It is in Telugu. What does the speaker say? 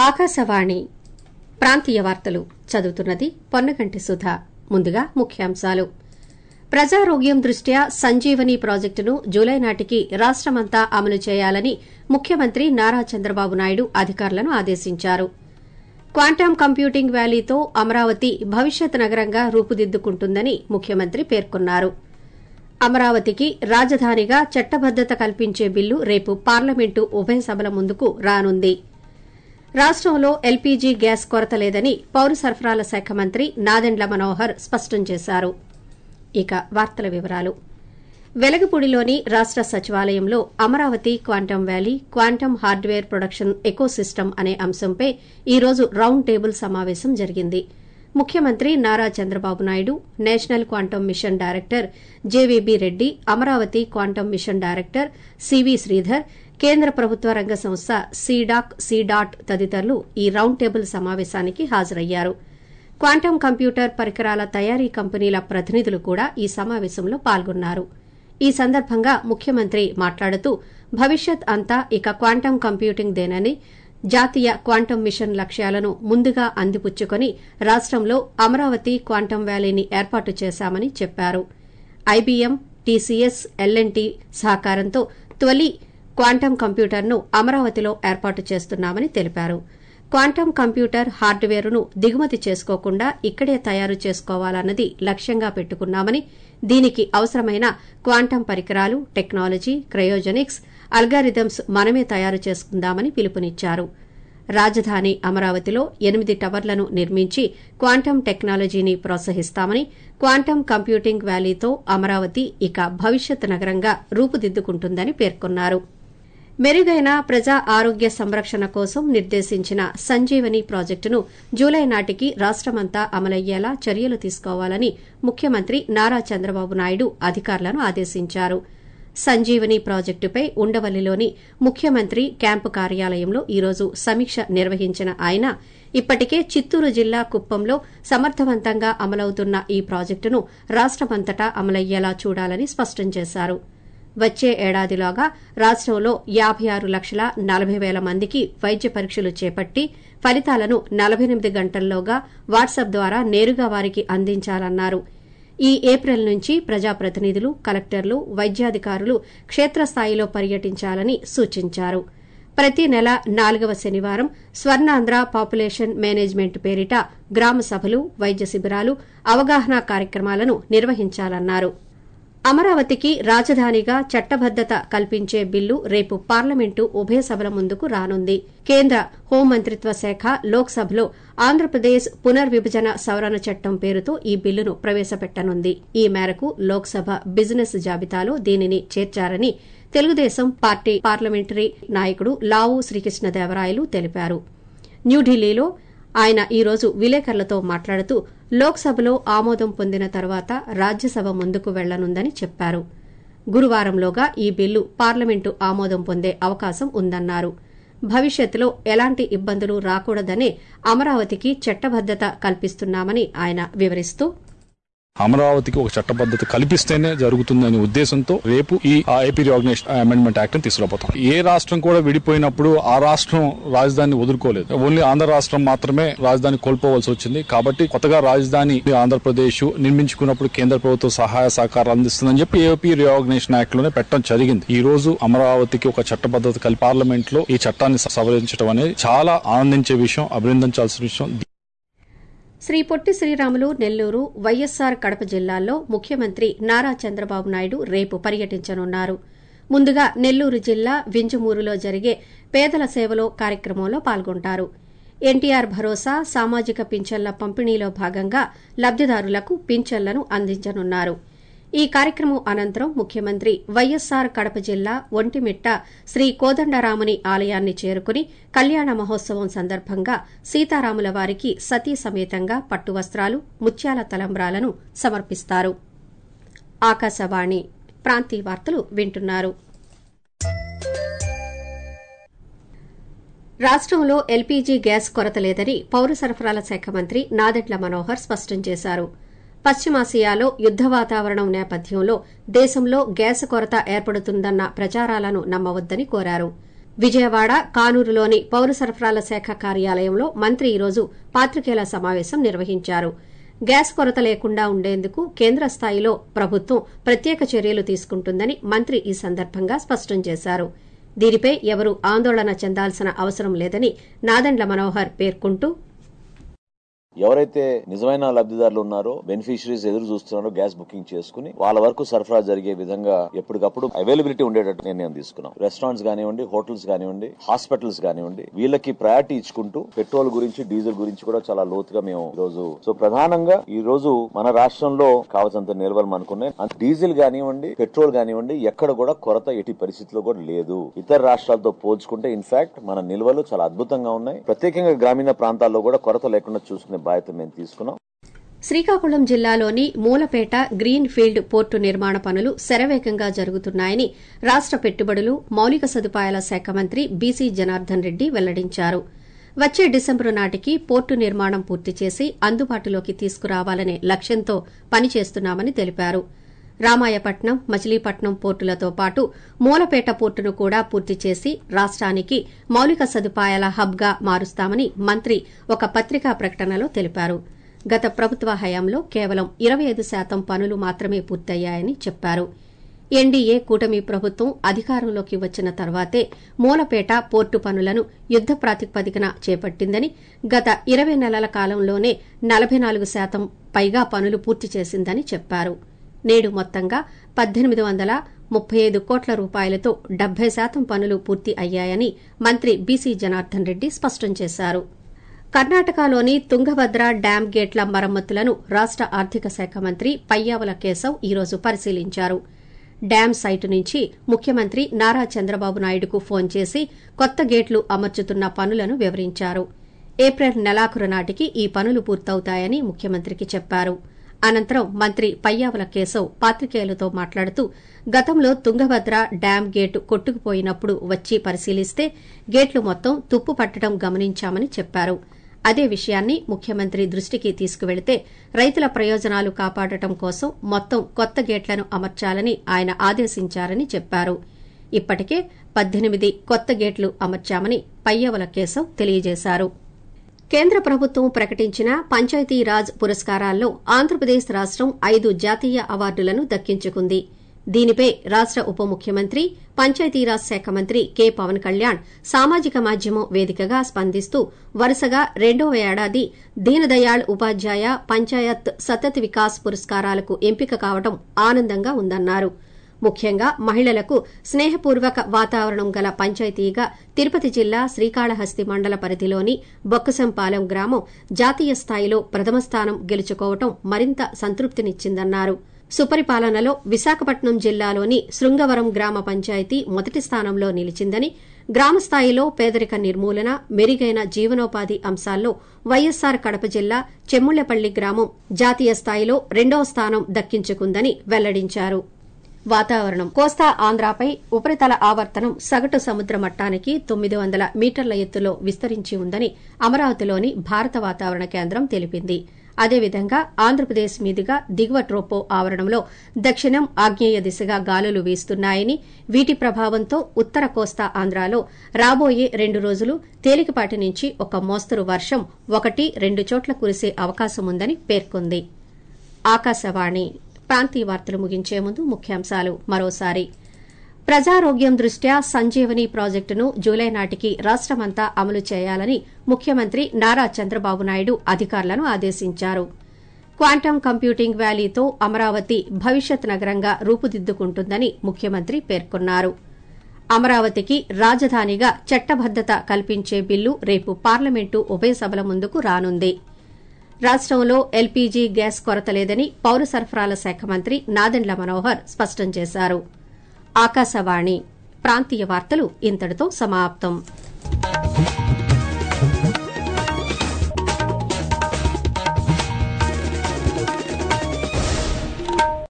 ఆకాశవాణి ప్రాంతీయ వార్తలు చదువుతున్నది పొన్నగంటి సుధ ముందుగా ముఖ్యాంశాలు ప్రజారోగ్యం దృష్ట్యా సంజీవని ప్రాజెక్టును జూలై నాటికి రాష్టమంతా అమలు చేయాలని ముఖ్యమంత్రి నారా చంద్రబాబు నాయుడు అధికారులను ఆదేశించారు క్వాంటమ్ కంప్యూటింగ్ వ్యాలీతో అమరావతి భవిష్యత్ నగరంగా రూపుదిద్దుకుంటుందని ముఖ్యమంత్రి పేర్కొన్నారు అమరావతికి రాజధానిగా చట్టబద్దత కల్పించే బిల్లు రేపు పార్లమెంటు ఉభయ సభల ముందుకు రానుంది రాష్టంలో ఎల్పీజీ గ్యాస్ కొరత లేదని పౌర సరఫరాల శాఖ మంత్రి నాదెండ్ల మనోహర్ స్పష్టం చేశారు ఇక వార్తల వివరాలు వెలగపూడిలోని రాష్ట సచివాలయంలో Amaravati quantum valley quantum hardware production ecosystem అనే అంశంపై ఈ రోజు రౌండ్ టేబుల్ సమావేశం జరిగింది ముఖ్యమంత్రి Nara Chandrababu Naidu national quantum mission director JVB Reddy Amaravati quantum mission director CV Sridhar కేంద్ర ప్రభుత్వ రంగ సంస్థ సీడాక్ సీడాట్ తదితరులు ఈ రౌండ్ టేబుల్ సమావేశానికి హాజరయ్యారు క్వాంటమ్ కంప్యూటర్ పరికరాల తయారీ కంపెనీల ప్రతినిధులు కూడా ఈ సమావేశంలో పాల్గొన్నారు ఈ సందర్భంగా ముఖ్యమంత్రి మాట్లాడుతూ భవిష్యత్ అంతా ఇక క్వాంటమ్ కంప్యూటింగ్ దేనని జాతీయ క్వాంటమ్ మిషన్ లక్ష్యాలను ముందుగా అందిపుచ్చుకొని రాష్టంలో అమరావతి క్వాంటమ్ వ్యాలీని ఏర్పాటు చేశామని చెప్పారు ఐబీఎం టీసీఎస్ ఎల్ఎన్టీ సహకారంతో తొలి క్వాంటమ్ కంప్యూటర్ను అమరావతిలో ఏర్పాటు చేస్తున్నామని తెలిపారు క్వాంటమ్ కంప్యూటర్ హార్డ్వేర్ను దిగుమతి చేసుకోకుండా ఇక్కడే తయారు చేసుకోవాలన్నది లక్ష్యంగా పెట్టుకున్నామని దీనికి అవసరమైన క్వాంటమ్ పరికరాలు టెక్నాలజీ క్రయోజెనిక్స్ అల్గారిథమ్స్ మనమే తయారు చేసుకుందామని పిలుపునిచ్చారు రాజధాని అమరావతిలో ఎనిమిది టవర్లను నిర్మించి క్వాంటమ్ టెక్నాలజీని ప్రోత్సహిస్తామని క్వాంటమ్ కంప్యూటింగ్ వ్యాలీతో అమరావతి ఇక భవిష్యత్ నగరంగా రూపుదిద్దుకుంటుందని పేర్కొన్నారు మెరుగైన ప్రజా ఆరోగ్య సంరక్షణ కోసం నిర్దేశించిన సంజీవని ప్రాజెక్టును జూలై నాటికి రాష్టమంతా అమలయ్యేలా చర్యలు తీసుకోవాలని ముఖ్యమంత్రి నారా చంద్రబాబు నాయుడు అధికారులను ఆదేశించారు సంజీవని ప్రాజెక్టుపై ఉండవల్లిలోని ముఖ్యమంత్రి క్యాంపు కార్యాలయంలో ఈరోజు సమీక్ష నిర్వహించిన ఆయన ఇప్పటికే చిత్తూరు జిల్లా కుప్పంలో సమర్థవంతంగా అమలవుతున్న ఈ ప్రాజెక్టును రాష్టమంతటా అమలయ్యేలా చూడాలని స్పష్టం చేశారు వచ్చే ఏడాదిలోగా రాష్టంలో యాబై ఆరు లక్షల నలభై పేల మందికి వైద్య పరీక్షలు చేపట్టి ఫలితాలను నలభై ఎనిమిది గంటల్లోగా వాట్సాప్ ద్వారా నేరుగా వారికి అందించాలన్నారు ఈ ఏప్రిల్ నుంచి ప్రజాప్రతినిధులు కలెక్టర్లు వైద్యాధికారులు క్షేత్రస్థాయిలో పర్యటించాలని సూచించారు ప్రతి నెల నాలుగవ శనివారం స్వర్ణాంధ్ర పాపులేషన్ మేనేజ్మెంట్ పేరిట గ్రామ సభలు వైద్య శిబిరాలు అవగాహన కార్యక్రమాలను నిర్వహించాలన్నారు అమరావతికి రాజధానిగా చట్టబద్దత కల్పించే బిల్లు రేపు పార్లమెంటు ఉభయ సభల ముందుకు రానుంది కేంద్ర హోంమంత్రిత్వ శాఖ లోక్సభలో ఆంధ్రప్రదేశ్ పునర్విభజన సవరణ చట్టం పేరుతో ఈ బిల్లును ప్రవేశపెట్టనుంది ఈ మేరకు లోక్సభ బిజినెస్ జాబితాలో దీనిని చేర్చారని తెలుగుదేశం పార్టీ పార్లమెంటరీ నాయకుడు లావు శ్రీకృష్ణదేవరాయలు తెలిపారు న్యూఢిల్లీలో ఆయన ఈ రోజు విలేకరులతో మాట్లాడుతూ లోక్సభలో ఆమోదం పొందిన తర్వాత రాజ్యసభ ముందుకు వెళ్లనుందని చెప్పారు గురువారంలోగా ఈ బిల్లు పార్లమెంటు ఆమోదం పొందే అవకాశం ఉందన్నారు భవిష్యత్తులో ఎలాంటి ఇబ్బందులు రాకూడదనే అమరావతికి చట్టబద్దత కల్పిస్తున్నామని ఆయన వివరిస్తూ అమరావతికి ఒక చట్టబద్దత కల్పిస్తేనే జరుగుతుందనే ఉద్దేశంతో రేపు ఈ ఏపీ రిఆర్గనైజేషన్ అమెండ్మెంట్ యాక్ట్ ని తీసుకురాబోతాం ఏ రాష్ట్రం కూడా విడిపోయినప్పుడు ఆ రాష్ట్రం రాజధాని వదులుకోలేదు ఓన్లీ ఆంధ్ర రాష్ట్రం మాత్రమే రాజధాని కోల్పోవలసి వచ్చింది కాబట్టి కొత్తగా రాజధాని ఆంధ్రప్రదేశ్ నిర్మించుకున్నప్పుడు కేంద్ర ప్రభుత్వం సహాయ సహకారాలు అందిస్తుందని చెప్పి ఏపీ రిఆర్గనైజేషన్ యాక్ట్ లోనే పెట్టడం జరిగింది ఈ రోజు అమరావతికి ఒక చట్టబద్దత కలిపి పార్లమెంట్ లో ఈ చట్టాన్ని సవరించడం అనేది చాలా ఆనందించే విషయం అభినందించాల్సిన విషయం శ్రీ పొట్టి శ్రీరాములు నెల్లూరు వైఎస్సార్ కడప జిల్లాల్లో ముఖ్యమంత్రి నారా చంద్రబాబు నాయుడు రేపు పర్యటించనున్నారు ముందుగా నెల్లూరు జిల్లా వింజమూరులో జరిగే పేదల సేవలో కార్యక్రమంలో పాల్గొంటారు ఎన్టీఆర్ భరోసా సామాజిక పింఛన్ల పంపిణీలో భాగంగా లబ్దిదారులకు పింఛన్లను అందించనున్నారు ఈ కార్యక్రమం అనంతరం ముఖ్యమంత్రి వైఎస్సార్ కడప జిల్లా ఒంటిమిట్ట శ్రీ కోదండరాముని ఆలయాన్ని చేరుకుని కళ్యాణ మహోత్సవం సందర్భంగా సీతారాముల వారికి సతీ సమేతంగా పట్టు వస్త్రాలు ముత్యాల తలంబ్రాలను సమర్పిస్తారు ఆకాశవాణి ప్రాంతీయ వార్తలు వింటున్నారు రాష్టంలో ఎల్పీజీ గ్యాస్ కొరత లేదని పౌర సరఫరాల శాఖ మంత్రి నాదెండ్ల మనోహర్ స్పష్టం చేశారు పశ్చిమాసియాలో యుద్ద వాతావరణం నేపథ్యంలో దేశంలో గ్యాస్ కొరత ఏర్పడుతుందన్న ప్రచారాలను నమ్మవద్దని కోరారు విజయవాడ కానూరులోని పౌర సరఫరాల శాఖ కార్యాలయంలో మంత్రి ఈరోజు పాత్రికేయుల సమావేశం నిర్వహించారు గ్యాస్ కొరత లేకుండా ఉండేందుకు కేంద్ర స్థాయిలో ప్రభుత్వం ప్రత్యేక చర్యలు తీసుకుంటుందని మంత్రి ఈ సందర్భంగా స్పష్టం చేశారు దీనిపై ఎవరూ ఆందోళన చెందాల్సిన అవసరం లేదని నాదెండ్ల మనోహర్ పేర్కొంటూ ఎవరైతే నిజమైన లబ్దిదారులు ఉన్నారో బెనిఫిషరీస్ ఎదురు చూస్తున్నారో గ్యాస్ బుకింగ్ చేసుకుని వాళ్ళ వరకు సరఫరా జరిగే విధంగా ఎప్పటికప్పుడు అవైలబిలిటీ ఉండేటట్టు నిర్ణయం తీసుకున్నాం రెస్టారెంట్స్ కానివ్వండి హోటల్స్ కానివ్వండి హాస్పిటల్స్ కానివ్వండి వీళ్ళకి ప్రయారిటీ ఇచ్చుకుంటూ పెట్రోల్ గురించి డీజిల్ గురించి కూడా చాలా లోతుగా మేము ఈ రోజు సో ప్రధానంగా ఈ రోజు మన రాష్ట్రంలో కావాల్సినంత నిల్వలు అనుకున్నాయి డీజిల్ కానివ్వండి పెట్రోల్ కానివ్వండి ఎక్కడ కూడా కొరత ఎట్టి పరిస్థితిలో కూడా లేదు ఇతర రాష్ట్రాలతో పోల్చుకుంటే ఇన్ఫాక్ట్ మన నిల్వలు చాలా అద్భుతంగా ఉన్నాయి ప్రత్యేకంగా గ్రామీణ ప్రాంతాల్లో కూడా కొరత లేకుండా చూసుకునే బాధ్యత మేము తీసుకున్నాం శ్రీకాకుళం జిల్లాలోని మూలపేట గ్రీన్ ఫీల్డ్ పోర్టు నిర్మాణ పనులు శరవేగంగా జరుగుతున్నాయని రాష్ట పెట్టుబడులు మౌలిక సదుపాయాల శాఖ మంత్రి బీసీ జనార్దన్ రెడ్డి వెల్లడించారు వచ్చే డిసెంబరు నాటికి పోర్టు నిర్మాణం పూర్తి చేసి అందుబాటులోకి తీసుకురావాలనే లక్ష్యంతో పనిచేస్తున్నామని తెలిపారు రామాయపట్నం మచిలీపట్నం పోర్టులతో పాటు మూలపేట పోర్టును కూడా పూర్తి చేసి రాష్ట్రానికి మౌలిక సదుపాయాల హబ్గా మారుస్తామని మంత్రి ఒక పత్రికా ప్రకటనలో తెలిపారు గత ప్రభుత్వ హయాంలో కేవలం ఇరవై ఐదు శాతం పనులు మాత్రమే పూర్తయ్యాయని చెప్పారు ఎన్డీఏ కూటమి ప్రభుత్వం అధికారంలోకి వచ్చిన తర్వాతే మూలపేట పోర్టు పనులను యుద్ద ప్రాతిపదికన చేపట్టిందని గత ఇరవై నెలల కాలంలోనే నలభై నాలుగు శాతం పైగా పనులు పూర్తి చేసిందని చెప్పారు నేడు మొత్తంగా పద్దెనిమిది వందల ముప్పై ఐదు కోట్ల రూపాయలతో డెబ్బై శాతం పనులు పూర్తి అయ్యాయని మంత్రి బీసీ జనార్దన్ రెడ్డి స్పష్టం చేశారు కర్ణాటకలోని తుంగభద్ర డ్యాం గేట్ల మరమ్మతులను రాష్ట ఆర్థిక శాఖ మంత్రి పయ్యావుల కేశవ్ ఈరోజు పరిశీలించారు డ్యాం సైటు నుంచి ముఖ్యమంత్రి నారా చంద్రబాబు నాయుడుకు ఫోన్ చేసి కొత్త గేట్లు అమర్చుతున్న పనులను వివరించారు ఏప్రిల్ నెలాఖరు నాటికి ఈ పనులు పూర్తవుతాయని ముఖ్యమంత్రికి చెప్పారు అనంతరం మంత్రి పయ్యావుల కేశవ్ పాత్రికేయులతో మాట్లాడుతూ గతంలో తుంగభద్ర డ్యాం గేటు కొట్టుకుపోయినప్పుడు వచ్చి పరిశీలిస్తే గేట్లు మొత్తం తుప్పు పట్టడం గమనించామని చెప్పారు అదే విషయాన్ని ముఖ్యమంత్రి దృష్టికి తీసుకువెళితే రైతుల ప్రయోజనాలు కాపాడటం కోసం మొత్తం కొత్త గేట్లను అమర్చాలని ఆయన ఆదేశించారని చెప్పారు ఇప్పటికే పద్దెనిమిది కొత్త గేట్లు అమర్చామని పయ్యవల కేశవ్ తెలియజేశారు కేంద్ర ప్రభుత్వం ప్రకటించిన పంచాయతీరాజ్ పురస్కారాల్లో ఆంధ్రప్రదేశ్ రాష్టం ఐదు జాతీయ అవార్డులను దక్కించుకుంది దీనిపై రాష్ట ఉప ముఖ్యమంత్రి పంచాయతీరాజ్ శాఖ మంత్రి కె పవన్ కళ్యాణ్ సామాజిక మాధ్యమం వేదికగా స్పందిస్తూ వరుసగా రెండవ ఏడాది దీనదయాళ్ ఉపాధ్యాయ పంచాయత్ సతత్ వికాస్ పురస్కారాలకు ఎంపిక కావడం ఆనందంగా ఉందన్నారు ముఖ్యంగా మహిళలకు స్నేహపూర్వక వాతావరణం గల పంచాయతీగా తిరుపతి జిల్లా శ్రీకాళహస్తి మండల పరిధిలోని బొక్కసంపాలెం గ్రామం జాతీయ స్థాయిలో ప్రథమ స్థానం గెలుచుకోవటం మరింత సంతృప్తినిచ్చిందన్నారు సుపరిపాలనలో విశాఖపట్నం జిల్లాలోని శృంగవరం గ్రామ పంచాయతీ మొదటి స్థానంలో నిలిచిందని గ్రామ స్థాయిలో పేదరిక నిర్మూలన మెరుగైన జీవనోపాధి అంశాల్లో వైఎస్సార్ కడప జిల్లా చెమ్ముళ్లపల్లి గ్రామం జాతీయ స్థాయిలో రెండవ స్థానం దక్కించుకుందని వెల్లడించారు వాతావరణం కోస్తా ఆంధ్రాపై ఉపరితల ఆవర్తనం సగటు సముద్ర మట్టానికి తొమ్మిది వందల మీటర్ల ఎత్తులో విస్తరించి ఉందని అమరావతిలోని భారత వాతావరణ కేంద్రం తెలిపింది అదేవిధంగా ఆంధ్రప్రదేశ్ మీదుగా దిగువ ట్రోపో ఆవరణంలో దక్షిణం ఆగ్నేయ దిశగా గాలులు వీస్తున్నాయని వీటి ప్రభావంతో ఉత్తర కోస్తా ఆంధ్రాలో రాబోయే రెండు రోజులు తేలికపాటి నుంచి ఒక మోస్తరు వర్షం ఒకటి రెండు చోట్ల కురిసే అవకాశం ఉందని పేర్కొంది ఆకాశవాణి ప్రాంతీయ వార్తలు ముగించే ముందు ముఖ్యాంశాలు మరోసారి ప్రజారోగ్యం దృష్ట్యా సంజీవని ప్రాజెక్టును జూలై నాటికి రాష్టమంతా అమలు చేయాలని ముఖ్యమంత్రి నారా చంద్రబాబు నాయుడు అధికారులను ఆదేశించారు క్వాంటమ్ కంప్యూటింగ్ వ్యాలీతో అమరావతి భవిష్యత్ నగరంగా రూపుదిద్దుకుంటుందని ముఖ్యమంత్రి పేర్కొన్నారు అమరావతికి రాజధానిగా చట్టబద్దత కల్పించే బిల్లు రేపు పార్లమెంటు ఉభయ సభల ముందుకు రానుంది రాష్టంలో ఎల్పీజీ గ్యాస్ కొరత లేదని పౌర సరఫరాల శాఖ మంత్రి నాదెండ్ల మనోహర్ స్పష్టం చేశారు ఆకాశవాణి ప్రాంతీయ వార్తలు ఇంతటితో సమాప్తం